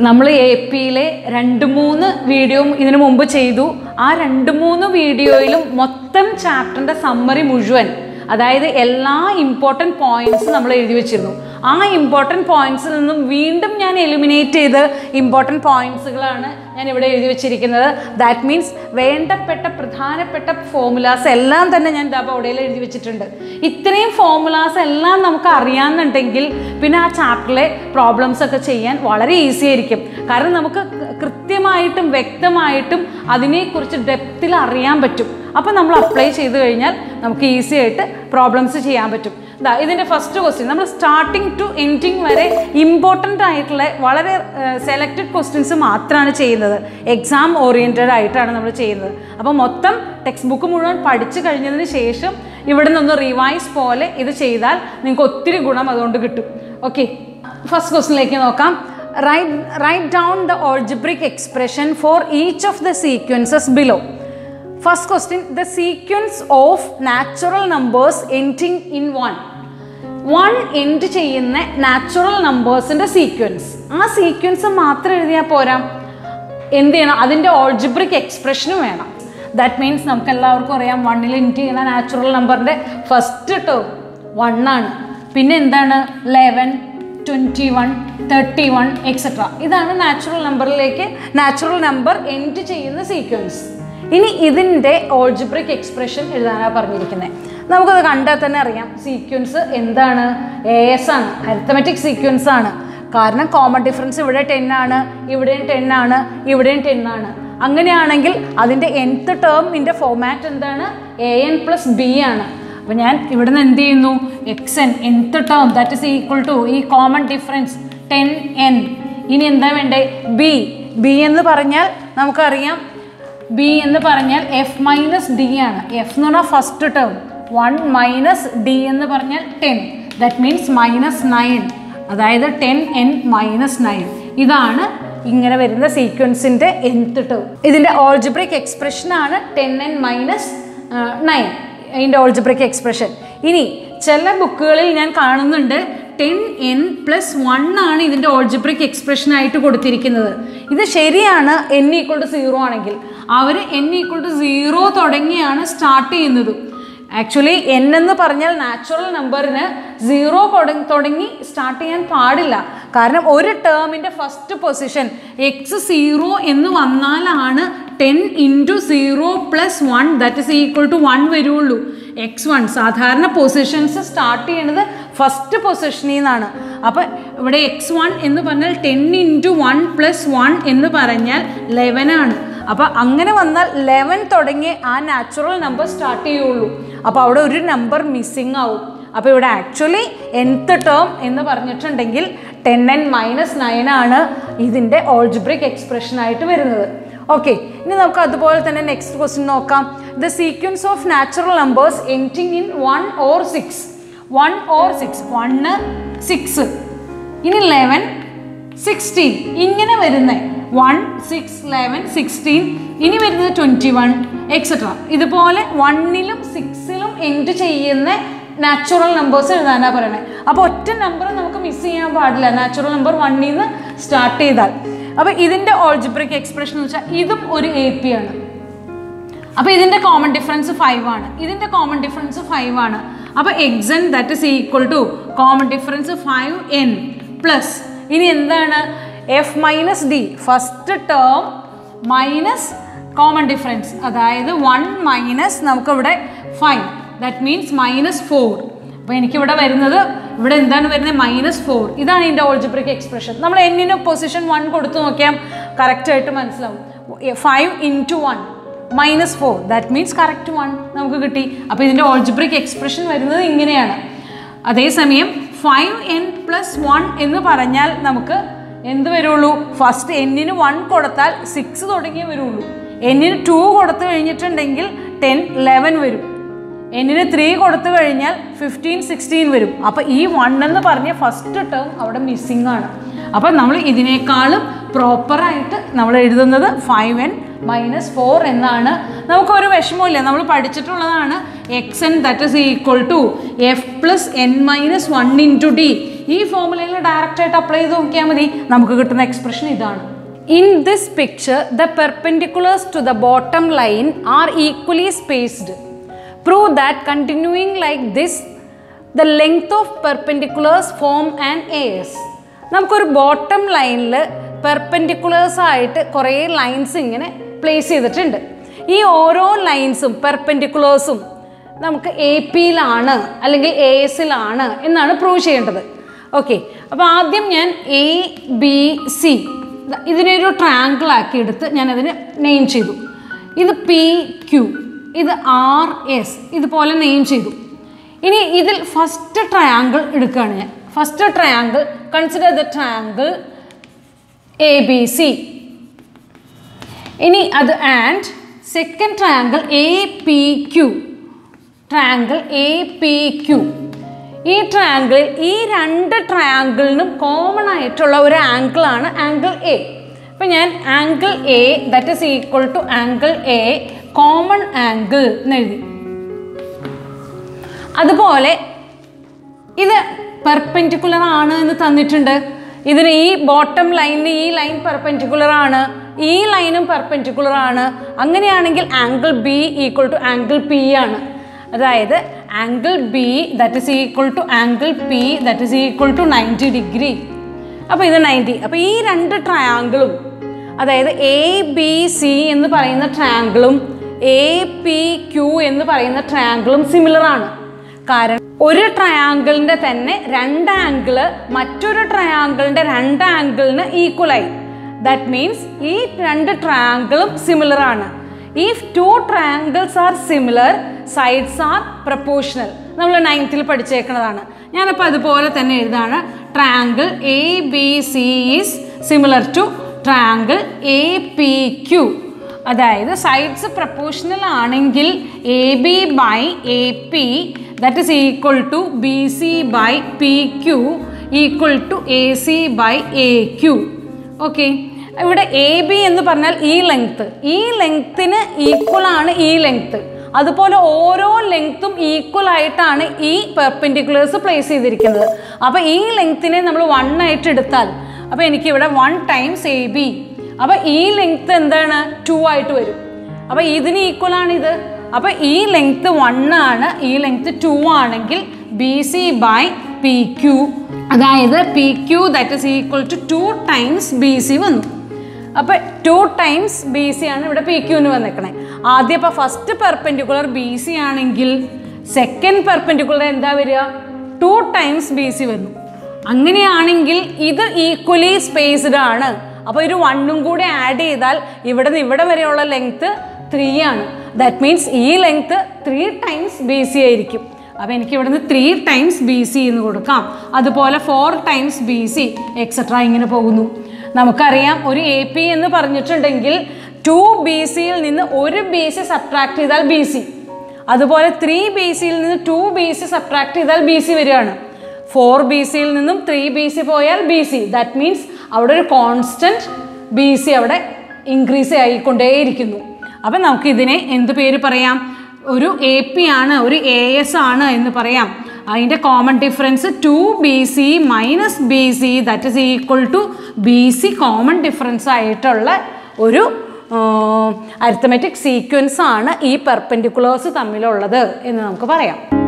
നമ്മൾ എ പിയിലെ രണ്ട് മൂന്ന് വീഡിയോ ഇതിനു മുമ്പ് ചെയ്തു ആ രണ്ട് മൂന്ന് വീഡിയോയിലും മൊത്തം ചാപ്റ്ററിൻ്റെ സമ്മറി മുഴുവൻ അതായത് എല്ലാ ഇമ്പോർട്ടൻറ്റ് പോയിന്റ്സ് നമ്മൾ എഴുതി വെച്ചിരുന്നു ആ ഇമ്പോർട്ടൻറ്റ് പോയിന്റ്സിൽ നിന്നും വീണ്ടും ഞാൻ എലിമിനേറ്റ് ചെയ്ത് ഇമ്പോർട്ടൻറ്റ് പോയിന്റ്സുകളാണ് ഞാൻ ഇവിടെ എഴുതി വെച്ചിരിക്കുന്നത് ദാറ്റ് മീൻസ് വേണ്ടപ്പെട്ട പ്രധാനപ്പെട്ട ഫോമുലാസ് എല്ലാം തന്നെ ഞാൻ ഡബ അവിടെയിൽ എഴുതി വെച്ചിട്ടുണ്ട് ഇത്രയും ഫോമുലാസ് എല്ലാം നമുക്ക് അറിയാമെന്നുണ്ടെങ്കിൽ പിന്നെ ആ ചാപ്റ്ററിലെ പ്രോബ്ലംസ് ഒക്കെ ചെയ്യാൻ വളരെ ഈസി ആയിരിക്കും കാരണം നമുക്ക് കൃത്യമായിട്ടും വ്യക്തമായിട്ടും അതിനെക്കുറിച്ച് ഡെപ്തിൽ അറിയാൻ പറ്റും അപ്പോൾ നമ്മൾ അപ്ലൈ ചെയ്ത് കഴിഞ്ഞാൽ നമുക്ക് ഈസി ആയിട്ട് പ്രോബ്ലംസ് ചെയ്യാൻ പറ്റും ദാ ഇതിൻ്റെ ഫസ്റ്റ് ക്വസ്റ്റ്യൻ നമ്മൾ സ്റ്റാർട്ടിങ് ടു എൻഡിങ് വരെ ഇമ്പോർട്ടൻ്റ് ആയിട്ടുള്ള വളരെ സെലക്റ്റഡ് ക്വസ്റ്റ്യൻസ് മാത്രമാണ് ചെയ്യുന്നത് എക്സാം ഓറിയൻറ്റഡ് ആയിട്ടാണ് നമ്മൾ ചെയ്യുന്നത് അപ്പോൾ മൊത്തം ടെക്സ്റ്റ് ബുക്ക് മുഴുവൻ പഠിച്ചു കഴിഞ്ഞതിന് ശേഷം ഇവിടെ നിന്ന് റിവൈസ് പോലെ ഇത് ചെയ്താൽ നിങ്ങൾക്ക് ഒത്തിരി ഗുണം അതുകൊണ്ട് കിട്ടും ഓക്കെ ഫസ്റ്റ് ക്വസ്റ്റിനിലേക്ക് നോക്കാം write write down the algebraic expression for each of the sequences below first question the sequence of natural numbers ending in one one end ചെയ്യുന്ന നാച്ചുറൽ നമ്പേഴ്സിൻ്റെ സീക്വൻസ് ആ സീക്വൻസ് മാത്രം എഴുതിയാൽ പോരാ എന്ത് ചെയ്യണം അതിൻ്റെ ഓൾജിബ്രിക് എക്സ്പ്രഷനും വേണം ദാറ്റ് മീൻസ് നമുക്ക് എല്ലാവർക്കും അറിയാം വണ്ണിൽ എൻഡ് ചെയ്യുന്ന നാച്ചുറൽ നമ്പറിൻ്റെ ഫസ്റ്റ് ടേം വൺ ആണ് പിന്നെ എന്താണ് eleven twenty one thirty one etcetera ഇതാണ് നാച്ചുറൽ നമ്പറിലേക്ക് നാച്ചുറൽ നമ്പർ എൻഡ് ചെയ്യുന്ന സീക്വൻസ് ഇനി ഇതിൻ്റെ ഓൾജിബ്രിക് എക്സ്പ്രഷൻ എഴുതാനാണ് പറഞ്ഞിരിക്കുന്നത് നമുക്കത് കണ്ടാൽ തന്നെ അറിയാം സീക്വൻസ് എന്താണ് എ എസ് ആണ് അരിത്തമെറ്റിക് സീക്വൻസ് ആണ് കാരണം കോമൺ ഡിഫറൻസ് ഇവിടെ ടെൻ ആണ് ഇവിടെയും ടെൻ ആണ് ഇവിടെയും ടെൻ ആണ് അങ്ങനെയാണെങ്കിൽ അതിൻ്റെ nth ടേമിൻ്റെ ഫോമാറ്റ് എന്താണ് എ എൻ പ്ലസ് ബി ആണ് അപ്പോൾ ഞാൻ ഇവിടെ നിന്ന് എന്ത് ചെയ്യുന്നു X N nth term that is equal to ഈ കോമൺ ഡിഫറൻസ് ടെൻ എൻ ഇനി എന്താ വേണ്ടേ ബി ബി എന്ന് പറഞ്ഞാൽ നമുക്കറിയാം ബി എന്ന് പറഞ്ഞാൽ എഫ് മൈനസ് ഡി ആണ് എഫ് എന്ന് പറഞ്ഞാൽ first term one minus D എന്ന് പറഞ്ഞാൽ ten that means minus nine അതായത് ടെൻ എൻ മൈനസ് നയൻ ഇതാണ് ഇങ്ങനെ വരുന്ന സീക്വൻസിൻ്റെ nth ടേം ഇതിൻ്റെ ഓൾജിബ്രിക് എക്സ്പ്രഷനാണ് ടെൻ എൻ മൈനസ് നയൻ അതിൻ്റെ ഓൾജിബ്രിക് എക്സ്പ്രഷൻ ഇനി ചില ബുക്കുകളിൽ ഞാൻ കാണുന്നുണ്ട് ടെൻ എൻ പ്ലസ് വൺ ആണ് ഇതിൻ്റെ ഓൾജിബ്രിക് എക്സ്പ്രഷൻ ആയിട്ട് കൊടുത്തിരിക്കുന്നത് ഇത് ശരിയാണ് എൻ ഈക്വൾ ടു സീറോ ആണെങ്കിൽ അവർ എൻ ഈക്വൾ ടു സീറോ തുടങ്ങിയാണ് സ്റ്റാർട്ട് ചെയ്യുന്നത് ആക്ച്വലി എൻ എന്ന് പറഞ്ഞാൽ നാച്ചുറൽ നമ്പറിന് സീറോ തുടങ്ങി സ്റ്റാർട്ട് ചെയ്യാൻ പാടില്ല കാരണം ഒരു ടേമിൻ്റെ ഫസ്റ്റ് പൊസിഷൻ എക്സ് സീറോ എന്ന് വന്നാലാണ് ten into zero plus one that is equal to one വരുള്ളൂ എക്സ് വൺ സാധാരണ പൊസിഷൻസ് സ്റ്റാർട്ട് ചെയ്യുന്നത് ഫസ്റ്റ് പൊസിഷനിൽ നിന്നാണ് അപ്പോൾ ഇവിടെ എക്സ് വൺ എന്ന് പറഞ്ഞാൽ ten into one plus one എന്ന് പറഞ്ഞാൽ ലെവൻ ആണ് അപ്പോൾ അങ്ങനെ വന്നാൽ ലെവൻ തുടങ്ങി ആ നാച്ചുറൽ നമ്പർ സ്റ്റാർട്ട് ചെയ്യുള്ളൂ അപ്പോൾ അവിടെ ഒരു നമ്പർ മിസ്സിങ് ആവും അപ്പോൾ ഇവിടെ ആക്ച്വലി nth ടേം എന്ന് പറഞ്ഞിട്ടുണ്ടെങ്കിൽ ടെൻ എൻ മൈനസ് നയൻ ആണ് ഇതിൻ്റെ ഓൾജിബ്രിക് എക്സ്പ്രഷൻ ആയിട്ട് വരുന്നത് ഓക്കെ ഇനി നമുക്ക് അതുപോലെ തന്നെ നെക്സ്റ്റ് ക്വസ്റ്റ്യൻ നോക്കാം the sequence of natural numbers ending in one or six one or six one six ഇനി ലെവൻ സിക്സ്റ്റീൻ ഇങ്ങനെ വരുന്നത് വൺ സിക്സ് ലെവൻ സിക്സ്റ്റീൻ ഇനി വരുന്നത് ട്വൻറ്റി വൺ എക്സെട്ര ഇതുപോലെ വണ്ണിലും സിക്സിലും എൻഡ് ചെയ്യുന്ന നാച്ചുറൽ നമ്പേഴ്സ് എഴുതാനാണ് പറയണത് അപ്പോൾ ഒറ്റ നമ്പർ നമുക്ക് മിസ് ചെയ്യാൻ പാടില്ല നാച്ചുറൽ നമ്പർ വണ്ണിൽ നിന്ന് സ്റ്റാർട്ട് ചെയ്താൽ അപ്പോൾ ഇതിൻ്റെ ഓൾജിബ്രിക് എക്സ്പ്രഷൻ എന്ന് വെച്ചാൽ ഇതും ഒരു എ പി ആണ് അപ്പോൾ ഇതിൻ്റെ കോമൺ ഡിഫറൻസ് ഫൈവ് ആണ് ഇതിൻ്റെ കോമൺ ഡിഫറൻസ് ഫൈവ് ആണ് അപ്പോൾ X N that is equal to common difference five N plus ഇനി എന്താണ് F minus D first term minus common difference അതായത് വൺ മൈനസ് നമുക്കിവിടെ five that means minus four അപ്പോൾ എനിക്കിവിടെ വരുന്നത് ഇവിടെ എന്താണ് വരുന്നത് മൈനസ് ഫോർ ഇതാണ് ഇതിൻ്റെ ഓൾജിബ്രിക് എക്സ്പ്രഷൻ നമ്മൾ എന്നിന് പൊസിഷൻ വൺ കൊടുത്തു നോക്കിയാൽ കറക്റ്റായിട്ട് മനസ്സിലാവും five into one minus four that means correct one നമുക്ക് കിട്ടി അപ്പോൾ ഇതിൻ്റെ ഓൾജിബ്രിക് എക്സ്പ്രഷൻ വരുന്നത് ഇങ്ങനെയാണ് അതേസമയം ഫൈവ് എൻ പ്ലസ് വൺ എന്ന് പറഞ്ഞാൽ നമുക്ക് എന്ത് വരുള്ളൂ ഫസ്റ്റ് എന്നിന് വൺ കൊടുത്താൽ സിക്സ് തുടങ്ങിയേ വരുള്ളൂ എന്നിന് ടു കൊടുത്തു കഴിഞ്ഞിട്ടുണ്ടെങ്കിൽ ടെൻ ലെവൻ വരും എന്നിന് ത്രീ കൊടുത്തു കഴിഞ്ഞാൽ ഫിഫ്റ്റീൻ സിക്സ്റ്റീൻ വരും അപ്പോൾ ഈ വൺ എന്ന് പറഞ്ഞ ഫസ്റ്റ് ടേം അവിടെ മിസ്സിംഗ് ആണ് അപ്പോൾ നമ്മൾ ഇതിനേക്കാളും പ്രോപ്പറായിട്ട് നമ്മൾ എഴുതുന്നത് ഫൈവ് എൻ മൈനസ് ഫോർ എന്നാണ് നമുക്കൊരു വിഷമമില്ല നമ്മൾ പഠിച്ചിട്ടുള്ളതാണ് X N that is equal to F plus N minus one into D ഈ ഫോമുലയിൽ ഡയറക്റ്റ് ആയിട്ട് അപ്ലൈ ചെയ്ത് നോക്കിയാൽ മതി നമുക്ക് കിട്ടുന്ന എക്സ്പ്രഷൻ ഇതാണ് in this picture the perpendiculars to the bottom line are equally spaced prove that continuing like this the length of perpendiculars form and airs നമുക്കൊരു ബോട്ടം ലൈനിൽ പെർപെൻഡിക്കുലേഴ്സ് ആയിട്ട് കുറേ ലൈൻസ് ഇങ്ങനെ പ്ലേസ് ചെയ്തിട്ടുണ്ട് ഈ ഓരോ ലൈൻസും പെർപെൻഡിക്കുലേഴ്സും നമുക്ക് എ പിയിലാണ് അല്ലെങ്കിൽ എ എസിലാണ് എന്നാണ് പ്രൂവ് ചെയ്യേണ്ടത് ഓക്കെ അപ്പോൾ ആദ്യം ഞാൻ എ ബി സി ഇതിനൊരു ട്രയാങ്കിൾ ആക്കി എടുത്ത് ഞാൻ അതിന് നെയിം ചെയ്തു ഇത് പി ക്യു ഇത് ആർ എസ് ഇതുപോലെ നെയിം ചെയ്തു ഇനി ഇതിൽ ഫസ്റ്റ് ട്രയാങ്കിൾ എടുക്കുകയാണ് ഞാൻ first triangle consider the triangle A B C ഇനി അത് and second triangle A P Q triangle A P Q ഈ ട്രയാങ്കിളിൽ ഈ രണ്ട് ട്രയാങ്കിളിനും കോമൺ ആയിട്ടുള്ള ഒരു ആംഗിളാണ് ആംഗിൾ എ അപ്പം ഞാൻ angle A that is equal to angle A common angle എന്ന് എഴുതി അതുപോലെ ഇത് പെർപെൻഡിക്കുലർ ആണ് എന്ന് തന്നിട്ടുണ്ട് ഇതിന് ഈ ബോട്ടം ലൈനിന് ഈ ലൈൻ പെർപെൻഡിക്കുലർ ആണ് ഈ ലൈനും പെർപെൻഡിക്കുലർ ആണ് അങ്ങനെയാണെങ്കിൽ angle B equal to angle P ആണ് അതായത് angle B that is equal to angle P that is equal to ninety degree അപ്പോൾ ഇത് നയൻറ്റി അപ്പോൾ ഈ രണ്ട് ട്രയാങ്കിളും അതായത് എ ബി സി എന്ന് പറയുന്ന ട്രയാങ്കിളും എ പി ക്യു എന്ന് പറയുന്ന ട്രയാങ്കിളും സിമിലർ ആണ് കാരണം ഒരു ട്രയാങ്കിളിന്റെ തന്നെ രണ്ട് ആംഗിള് മറ്റൊരു ട്രയാങ്കിളിന്റെ രണ്ട് ആംഗിളിന് ഈക്വൽ ആയി ദാറ്റ് മീൻസ് ഈ രണ്ട് ട്രയാങ്കിളും സിമിലർ ആണ് if two triangles are similar sides are proportional നമ്മൾ നയൻത്തിൽ പഠിച്ചേക്കുന്നതാണ് ഞാനപ്പോൾ അതുപോലെ തന്നെ എഴുതാണ് triangle A B C is similar to triangle A P Q അതായത് സൈഡ്സ് പ്രപ്പോർഷണൽ ആണെങ്കിൽ A B by A P that is equal to B C by P Q equal to A C by A Q okay ഇവിടെ A B എന്ന് പറഞ്ഞാൽ ഈ length ഈ ലെങ്ത്തിന് equal ആണ് ഈ length അതുപോലെ ഓരോ ലെങ്ത്തും ഈക്വൽ ആയിട്ടാണ് ഈ പെർപെൻഡിക്കുലേഴ്സ് പ്ലേസ് ചെയ്തിരിക്കുന്നത് അപ്പോൾ ഈ ലെങ്ത്തിനെ നമ്മൾ വൺ ആയിട്ട് എടുത്താൽ അപ്പോൾ എനിക്ക് ഇവിടെ വൺ ടൈംസ് എ ബി അപ്പോൾ ഈ ലെങ്ത് എന്താണ് ടു ആയിട്ട് വരും അപ്പോൾ ഇതിന് ഈക്വൽ ആണ് ഇത് അപ്പോൾ ഈ ലെങ്ത് വൺ ആണ് ഈ ലെങ്ത് ടു ആണെങ്കിൽ B C by P Q അതായത് P Q that is equal to two times B C വന്നു അപ്പോൾ ടു ടൈംസ് ബി സി ആണ് ഇവിടെ പി ക്യൂന്ന് വന്നേക്കണേ ആദ്യം അപ്പോൾ ഫസ്റ്റ് പെർപെൻഡിക്കുലർ ബി സി ആണെങ്കിൽ സെക്കൻഡ് പെർപെൻഡിക്കുലർ എന്താ വരിക ടു ടൈംസ് ബി സി വന്നു അങ്ങനെയാണെങ്കിൽ ഇത് ഈക്വലി സ്പേസ്ഡ് ആണ് അപ്പോൾ ഒരു വണ്ണും കൂടി ആഡ് ചെയ്താൽ ഇവിടെ നിന്ന് ഇവിടെ വരെയുള്ള ലെങ്ത് ത്രീ ആണ് ദാറ്റ് മീൻസ് ഈ length three times B C ആയിരിക്കും അപ്പോൾ എനിക്ക് ഇവിടുന്ന് ത്രീ ടൈംസ് ബി സി എന്ന് കൊടുക്കാം അതുപോലെ four times B C etcetera ഇങ്ങനെ പോകുന്നു നമുക്കറിയാം ഒരു എ പി എന്ന് പറഞ്ഞിട്ടുണ്ടെങ്കിൽ ടു ബി സിയിൽ നിന്ന് ഒരു ബി സി സബ്ട്രാക്ട് ചെയ്താൽ ബി സി അതുപോലെ ത്രീ ബി സിയിൽ നിന്ന് ടു ബി സി സബ്ട്രാക്ട് ചെയ്താൽ ബി സി വരികയാണ് ഫോർ ബി സിയിൽ നിന്നും ത്രീ ബി സി പോയാൽ ബി സി ദാറ്റ് മീൻസ് അവിടെ ഒരു കോൺസ്റ്റൻറ്റ് ബി സി അവിടെ ഇൻക്രീസ് ആയിക്കൊണ്ടേയിരിക്കുന്നു അപ്പം നമുക്ക് ഇതിനെ എന്ത് പേര് പറയാം ഒരു എ പി ആണ് ഒരു എ എസ് ആണ് എന്ന് പറയാം അതിൻ്റെ common difference two B C minus B C that is equal to B C common difference ആയിട്ടുള്ള ഒരു അരിത്തമെറ്റിക് സീക്വൻസ് ആണ് ഈ പെർപെൻഡിക്കുലേഴ്സ് തമ്മിലുള്ളത് എന്ന് നമുക്ക് പറയാം